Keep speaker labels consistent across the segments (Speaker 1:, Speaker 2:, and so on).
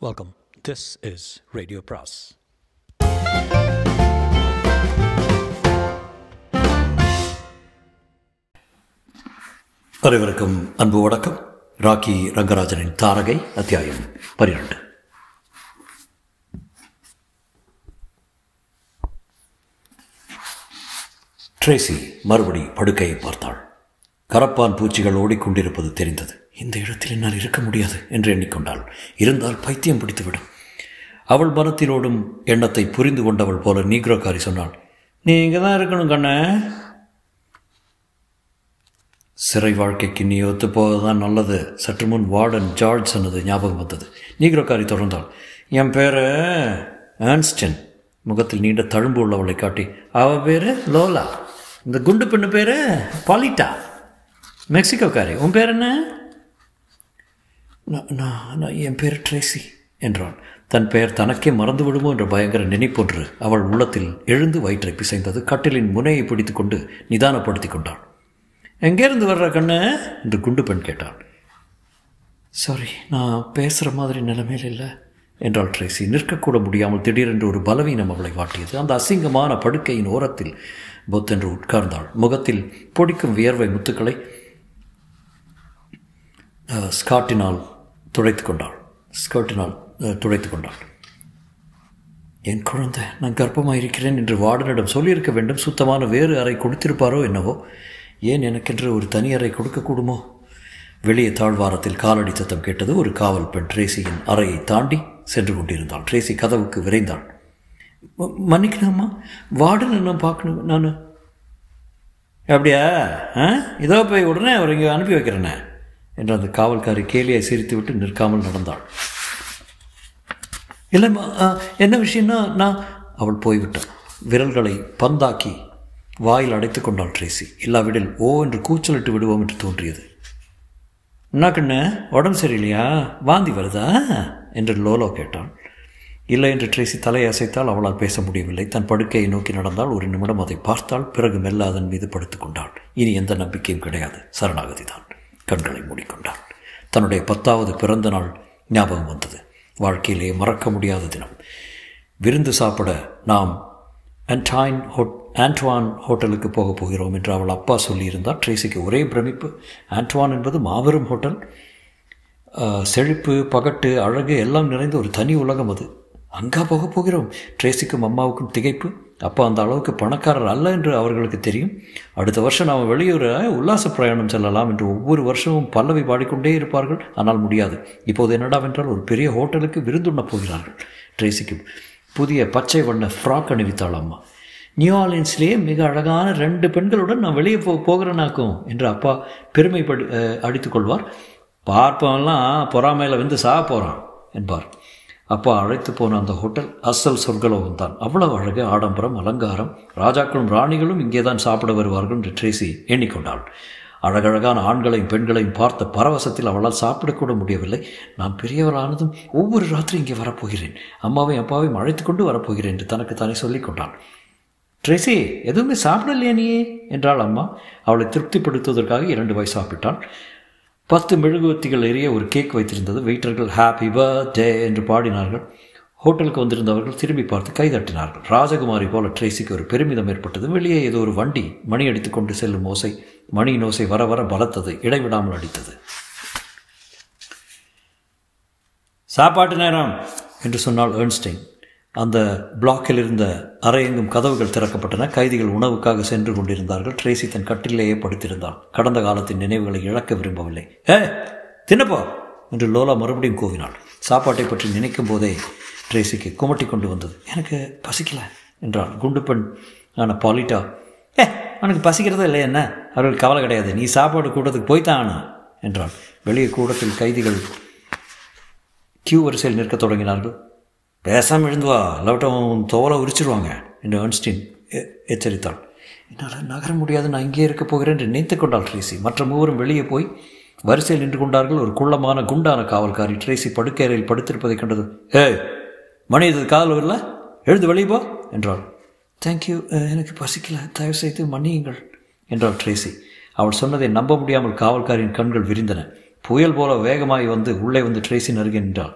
Speaker 1: Welcome. This is Radio Pras.
Speaker 2: அனைவருக்கும் அன்பு வணக்கம் ராக்கி ரங்கராஜனின் தாரகை அத்தியாயம் பன்னிரண்டு ட்ரேசி மறுபடி படுக்கையை பார்த்தாள் கரப்பான் பூச்சிகள் ஓடிக்கொண்டிருப்பது தெரிந்தது இந்த இடத்தில் என்னால் இருக்க முடியாது என்று எண்ணிக்கொண்டாள் இருந்தால் பைத்தியம் பிடித்துவிடும் அவள் மனத்தினோடும் எண்ணத்தை புரிந்து கொண்டவள் போல நீக்ரோக்காரி சொன்னாள் நீ இங்கே தான் இருக்கணும் கண்ணே சிறை வாழ்க்கைக்கு நீ ஒத்து போவதுதான் நல்லது சற்று முன் வார்டன் ஜார்ஜ் சொன்னது ஞாபகம் வந்தது நீக்ரோக்காரி தொடர்ந்தாள் என் பேர் ஆன்ஸ்டன் முகத்தில் நீண்ட தழும்பு உள்ளவளை காட்டி அவள் பேர் லோலா இந்த குண்டு பெண்ணு பேர் பாலிட்டா மெக்சிகோக்காரி உன் பேர் என்ன நான் நான் நான் என் பேர் ட்ரேசி என்றான் தன் பெயர் தனக்கே மறந்து விடுமோ என்ற பயங்கர நினைப்பொன்று அவள் உள்ளத்தில் எழுந்து வயிற்றை பிசைந்தது கட்டிலின் முனையை பிடித்து கொண்டு நிதானப்படுத்தி கொண்டாள் எங்கேருந்து வர்ற கண்ணு என்று குண்டு பெண் கேட்டாள் சாரி நான் பேசுகிற மாதிரி நிலைமையில் இல்லை என்றாள் ட்ரேசி நிற்கக்கூட முடியாமல் திடீரென்று ஒரு பலவீனம் அவளை வாட்டியது அந்த அசிங்கமான படுக்கையின் ஓரத்தில் பொத்தென்று உட்கார்ந்தாள் முகத்தில் பொடிக்கும் வியர்வை முத்துக்களை ஸ்காட்டினால் துடைத்து கொண்டாள் ஸ்கர்ட்டினால் துடைத்து கொண்டாள் என் குழந்தை நான் கர்ப்பமாக இருக்கிறேன் என்று வார்டனிடம் சொல்லியிருக்க வேண்டும் சுத்தமான வேறு அறை கொடுத்திருப்பாரோ என்னவோ ஏன் எனக்கென்று ஒரு தனி அறை கொடுக்கக்கூடுமோ வெளியே தாழ்வாரத்தில் காலடி சத்தம் கேட்டது ஒரு காவல் பெண் ட்ரேசியின் அறையை தாண்டி சென்று கொண்டிருந்தாள் ட்ரேசி கதவுக்கு விரைந்தாள் மன்னிக்கணும்மா வார்டன் என்ன பார்க்கணும் நான் அப்படியா ஆ இதோ போய் உடனே அவர் இங்கே அனுப்பி வைக்கிறேனே என்று அந்த காவல்காரி கேலியை சிரித்துவிட்டு நிற்காமல் நடந்தாள் இல்லைம்மா என்ன விஷயம்னா நான் அவள் போய்விட்டாள் விரல்களை பந்தாக்கி வாயில் அடைத்து கொண்டாள் ட்ரேசி இல்லாவிடில் ஓ என்று கூச்சலிட்டு விடுவோம் என்று தோன்றியது என்ன கண்ணு உடம்பு சரியில்லையா வாந்தி வருதா என்று லோலோ கேட்டான் இல்லை என்று ட்ரேசி தலையை அசைத்தால் அவளால் பேச முடியவில்லை தன் படுக்கையை நோக்கி நடந்தால் ஒரு நிமிடம் அதை பார்த்தால் பிறகு மெல்ல அதன் மீது படுத்துக் கொண்டாள் இனி எந்த நம்பிக்கையும் கிடையாது சரணாகதி தான் கண்களை மூடிக்கொண்டாள் தன்னுடைய பத்தாவது பிறந்த நாள் ஞாபகம் வந்தது வாழ்க்கையிலே மறக்க முடியாத தினம் விருந்து சாப்பிட நாம் அன்டாயின் ஹோட் ஆண்ட்வான் ஹோட்டலுக்கு போக போகிறோம் என்று அவள் அப்பா சொல்லியிருந்தார் ட்ரேசிக்கு ஒரே பிரமிப்பு ஆண்ட்வான் என்பது மாபெரும் ஹோட்டல் செழிப்பு பகட்டு அழகு எல்லாம் நிறைந்த ஒரு தனி உலகம் அது அங்கா போக போகிறோம் ட்ரேசிக்கும் அம்மாவுக்கும் திகைப்பு அப்பா அந்த அளவுக்கு பணக்காரர் அல்ல என்று அவர்களுக்கு தெரியும் அடுத்த வருஷம் நாம் வெளியூர் உல்லாச பிரயாணம் செல்லலாம் என்று ஒவ்வொரு வருஷமும் பல்லவி பாடிக்கொண்டே இருப்பார்கள் ஆனால் முடியாது இப்போது என்னடாவென்றால் ஒரு பெரிய ஹோட்டலுக்கு விருந்துண்ண போகிறார்கள் ட்ரேசிக்கு புதிய பச்சை வண்ண ஃப்ராக் அணிவித்தாள் அம்மா நியூ ஆர்லின்ஸ்லேயே மிக அழகான ரெண்டு பெண்களுடன் நான் வெளியே போ போகிறேனாக்கும் என்று அப்பா பெருமைப்படி அடித்துக்கொள்வார் பார்ப்பவன்லாம் பொறாமையில் வந்து சாக போகிறான் என்பார் அப்பா அழைத்து போன அந்த ஹோட்டல் அசல் சொர்க்கலோகம் தான் அவ்வளவு அழகு ஆடம்பரம் அலங்காரம் ராஜாக்களும் ராணிகளும் இங்கே தான் சாப்பிட வருவார்கள் என்று ட்ரேசி எண்ணிக்கொண்டாள் அழகழகான ஆண்களையும் பெண்களையும் பார்த்த பரவசத்தில் அவளால் சாப்பிடக்கூட முடியவில்லை நான் பெரியவரானதும் ஒவ்வொரு ராத்திரி இங்கே வரப்போகிறேன் அம்மாவையும் அப்பாவையும் அழைத்து கொண்டு வரப்போகிறேன் என்று தனக்கு தானே சொல்லிக் கொண்டாள் ட்ரேசி எதுவுமே சாப்பிடலையா நீ என்றாள் அம்மா அவளை திருப்திப்படுத்துவதற்காக இரண்டு வாய் சாப்பிட்டாள் பத்து மெழுகுவத்திகள் எரிய ஒரு கேக் வைத்திருந்தது வெயிட்டர்கள் ஹாப்பி பர்த்டே என்று பாடினார்கள் ஹோட்டலுக்கு வந்திருந்தவர்கள் திரும்பி பார்த்து கைதட்டினார்கள் ராஜகுமாரி போல ட்ரேசிக்கு ஒரு பெருமிதம் ஏற்பட்டது வெளியே ஏதோ ஒரு வண்டி மணி அடித்து கொண்டு செல்லும் ஓசை மணியின் ஓசை வர வர பலத்தது இடைவிடாமல் அடித்தது சாப்பாட்டு நேரம் என்று சொன்னால் ஏர்ன்ஸ்டைன் அந்த பிளாக்கில் இருந்த அறையெங்கும் கதவுகள் திறக்கப்பட்டன கைதிகள் உணவுக்காக சென்று கொண்டிருந்தார்கள் ட்ரேசி தன் கட்டிலேயே படுத்திருந்தாள் கடந்த காலத்தின் நினைவுகளை இழக்க விரும்பவில்லை ஏ தின்னப்போ என்று லோலா மறுபடியும் கூவினாள் சாப்பாட்டை பற்றி நினைக்கும் போதே ட்ரேசிக்கு குமட்டி கொண்டு வந்தது எனக்கு பசிக்கல என்றாள் குண்டு பெண் ஆன பாலிட்டா ஏ உனக்கு பசிக்கிறதா இல்லை என்ன அவர்களுக்கு கவலை கிடையாது நீ சாப்பாடு கூட்டத்துக்கு போய்த்தான் ஆனா என்றாள் வெளியே கூடத்தில் கைதிகள் கியூ வரிசையில் நிற்க தொடங்கினார்கள் பேசாமல் எழுந்துவா இல்லாவிட்டும் தோலை உரிச்சிருவாங்க என்று ஏர்ன்ஸ்டீன் எச்சரித்தாள் என்னால் நகர முடியாது நான் இங்கே இருக்க போகிறேன் என்று நினைத்து கொண்டாள் ட்ரேசி மற்ற மூவரும் வெளியே போய் வரிசையில் நின்று கொண்டார்கள் ஒரு குள்ளமான குண்டான காவல்காரி ட்ரேசி படுக்கையறையில் படுத்திருப்பதை கண்டது ஏ மணி இது காதல் வரல எழுந்து வெளியே போ என்றாள் தேங்க்யூ எனக்கு பசிக்கல தயவு செய்து மன்னியுங்கள் என்றாள் ட்ரேசி அவள் சொன்னதை நம்ப முடியாமல் காவல்காரியின் கண்கள் விரிந்தன புயல் போல வேகமாய் வந்து உள்ளே வந்து ட்ரேசின் அருகே நின்றாள்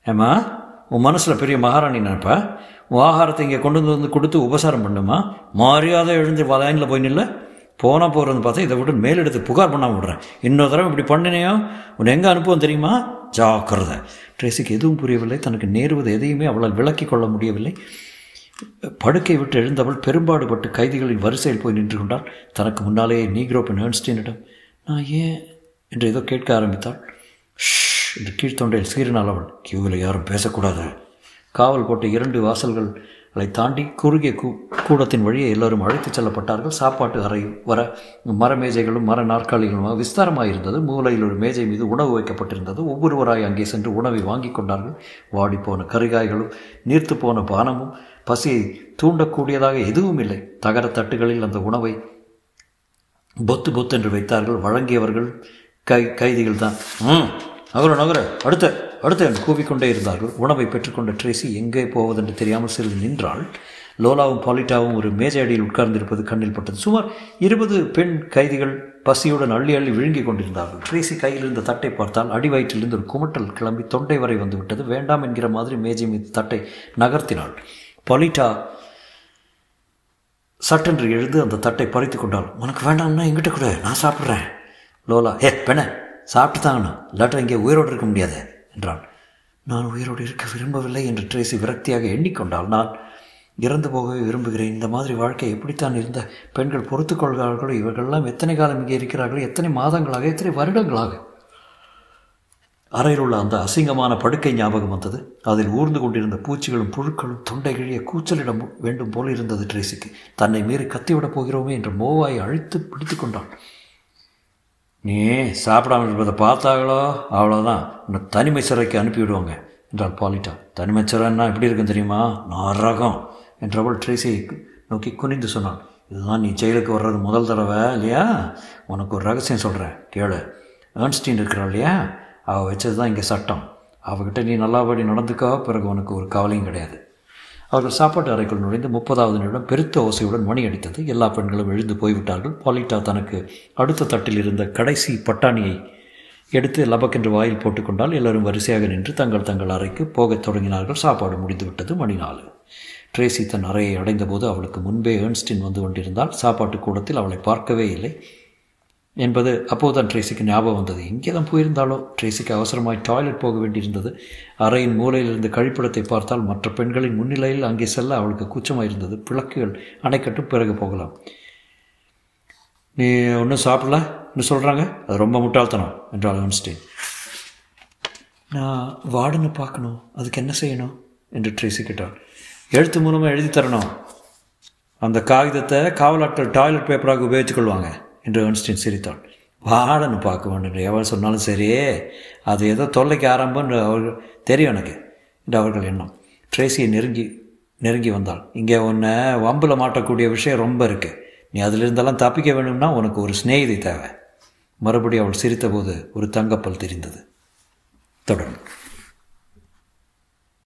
Speaker 2: ஏம்மா உன் மனசில் பெரிய மகாராணி நினைப்பா உன் ஆகாரத்தை இங்கே கொண்டு வந்து வந்து கொடுத்து உபசாரம் பண்ணுமா மரியாதை எழுந்து லைனில் போய் நில்ல போனால் போகிறது பார்த்தா இதை விட்டு மேலெடுத்து புகார் பண்ணாமல் விடுறேன் இன்னொரு தடவை இப்படி பண்ணினையோ உன்னை எங்கே அனுப்புவோம் தெரியுமா ஜாக்கிரதை ட்ரேசிக்கு எதுவும் புரியவில்லை தனக்கு நேருவது எதையுமே அவளால் விளக்கி கொள்ள முடியவில்லை படுக்கை விட்டு எழுந்தவள் பெரும்பாடுபட்டு கைதிகளின் வரிசையில் போய் நின்று கொண்டாள் தனக்கு முன்னாலே நீக்ரோ பெண் ஏர்ன்ஸ்டீனிடம் நான் ஏன் என்று ஏதோ கேட்க ஆரம்பித்தாள் ஷ் என்று கீழ்த்தொண்டையில் சீறினாள் அவள் கியூவில் யாரும் பேசக்கூடாது காவல் போட்ட இரண்டு வாசல்களை தாண்டி குறுகிய கூ கூடத்தின் வழியே எல்லோரும் அழைத்துச் செல்லப்பட்டார்கள் சாப்பாட்டு அறை வர மர மேஜைகளும் மர நாற்காலிகளும் விஸ்தாரமாக இருந்தது மூலையில் ஒரு மேஜை மீது உணவு வைக்கப்பட்டிருந்தது ஒவ்வொருவராய் அங்கே சென்று உணவை வாங்கி கொண்டார்கள் வாடிப்போன கரிகாய்களும் நீர்த்து போன பானமும் பசியை தூண்டக்கூடியதாக எதுவும் இல்லை தகர தட்டுகளில் அந்த உணவை பொத்து பொத்து என்று வைத்தார்கள் வழங்கியவர்கள் கை கைதிகள் தான் ம் நகர நகர அடுத்த அடுத்த என்று கூவிக்கொண்டே இருந்தார்கள் உணவை பெற்றுக்கொண்ட ட்ரேசி எங்கே போவதென்று தெரியாமல் சிறிது நின்றாள் லோலாவும் பாலிட்டாவும் ஒரு மேஜை அடியில் உட்கார்ந்திருப்பது கண்ணில் பட்டது சுமார் இருபது பெண் கைதிகள் பசியுடன் அள்ளி அள்ளி விழுங்கிக் கொண்டிருந்தார்கள் ட்ரேசி கையில் இருந்த தட்டை பார்த்தால் அடிவயிற்றிலிருந்து ஒரு குமட்டல் கிளம்பி தொண்டை வரை வந்துவிட்டது வேண்டாம் என்கிற மாதிரி மேஜை மீது தட்டை நகர்த்தினாள் பாலிட்டா சட்டென்று எழுந்து அந்த தட்டை பறித்து கொண்டாள் உனக்கு வேண்டாம்னா எங்கிட்ட கூட நான் சாப்பிட்றேன் லோலா ஏ பெண்ண சாப்பிட்டு தாங்கணும் இல்லாட்டா இங்கே உயிரோடு இருக்க முடியாது என்றான் நான் உயிரோடு இருக்க விரும்பவில்லை என்று ட்ரேசி விரக்தியாக எண்ணிக்கொண்டால் நான் இறந்து போகவே விரும்புகிறேன் இந்த மாதிரி வாழ்க்கை எப்படித்தான் இருந்த பெண்கள் பொறுத்துக் கொள்கிறார்களோ இவர்களெல்லாம் எத்தனை காலம் இங்கே இருக்கிறார்களோ எத்தனை மாதங்களாக எத்தனை வருடங்களாக அறையில் உள்ள அந்த அசிங்கமான படுக்கை ஞாபகம் வந்தது அதில் ஊர்ந்து கொண்டிருந்த பூச்சிகளும் புழுக்களும் தொண்டை கிழிய கூச்சலிடம் வேண்டும் போல இருந்தது ட்ரேசிக்கு தன்னை மீறி கத்திவிடப் போகிறோமே என்ற மோவாயை அழித்து பிடித்து கொண்டான் நீ சாப்பிடாமல் இருப்பதை பார்த்தாங்களோ அவ்வளோதான் உன்னை தனிமை சிறைக்கு அனுப்பிவிடுவாங்க என்றாள் பாலிட்டா தனிமை சிறைன்னா எப்படி இருக்கும் தெரியுமா நரகம் என்றவள் ட்ரேசியை நோக்கி குனிந்து சொன்னாள் இதுதான் நீ ஜெயிலுக்கு வர்றது முதல் தடவை இல்லையா உனக்கு ஒரு ரகசியம் சொல்கிறேன் கேளு ஏர்ன்ஸ்டீன் இருக்கிறாள் இல்லையா அவள் வச்சது தான் இங்கே சட்டம் அவகிட்ட நீ நல்லாபடி நடந்துக்கோ பிறகு உனக்கு ஒரு கவலையும் கிடையாது அவர்கள் சாப்பாட்டு அறைக்குள் நுழைந்து முப்பதாவது நிமிடம் பெருத்த ஓசையுடன் மணி அடித்தது எல்லா பெண்களும் எழுந்து போய்விட்டார்கள் பாலிட்டா தனக்கு அடுத்த தட்டில் இருந்த கடைசி பட்டாணியை எடுத்து லபக்கென்று வாயில் போட்டுக்கொண்டால் எல்லோரும் வரிசையாக நின்று தங்கள் தங்கள் அறைக்கு போகத் தொடங்கினார்கள் சாப்பாடு முடிந்துவிட்டது மணி நாலு ட்ரேசி தன் அறையை அடைந்தபோது அவளுக்கு முன்பே ஏர்ன்ஸ்டின் வந்து கொண்டிருந்தால் சாப்பாட்டு கூடத்தில் அவளை பார்க்கவே இல்லை என்பது அப்போதுதான் ட்ரேசிக்கு ஞாபகம் வந்தது எங்கே தான் போயிருந்தாலோ ட்ரேசிக்கு அவசரமாய் டாய்லெட் போக வேண்டியிருந்தது அறையின் மூலையில் இருந்த கழிப்பிடத்தை பார்த்தால் மற்ற பெண்களின் முன்னிலையில் அங்கே செல்ல அவளுக்கு கூச்சமாக இருந்தது விளக்குகள் அணைக்கட்டும் பிறகு போகலாம் நீ ஒன்றும் சாப்பிடல இன்னும் சொல்கிறாங்க அது ரொம்ப முட்டாள்தனம் என்றாள் ஐன்ஸ்டீன் நான் வார்டனை பார்க்கணும் அதுக்கு என்ன செய்யணும் என்று ட்ரேசி கேட்டாள் எழுத்து மூலமாக எழுதி தரணும் அந்த காகிதத்தை காவலாட்கள் டாய்லெட் பேப்பராக உபயோகித்துக்கொள்வாங்க என்று ஏர்ன்ஸ்டீன் சிரித்தாள் வாடன்னு பார்க்க வேண்டும் எவள் சொன்னாலும் சரி அது ஏதோ தொல்லைக்கு ஆரம்பம் அவர்கள் தெரியும் எனக்கு என்று அவர்கள் எண்ணம் ட்ரேசியை நெருங்கி நெருங்கி வந்தாள் இங்கே உன்னை வம்பில் மாட்டக்கூடிய விஷயம் ரொம்ப இருக்குது நீ அதிலிருந்தெல்லாம் தப்பிக்க வேணும்னா உனக்கு ஒரு சிநேகிதை தேவை மறுபடியும் அவள் சிரித்தபோது ஒரு தங்கப்பல் தெரிந்தது தொடரும்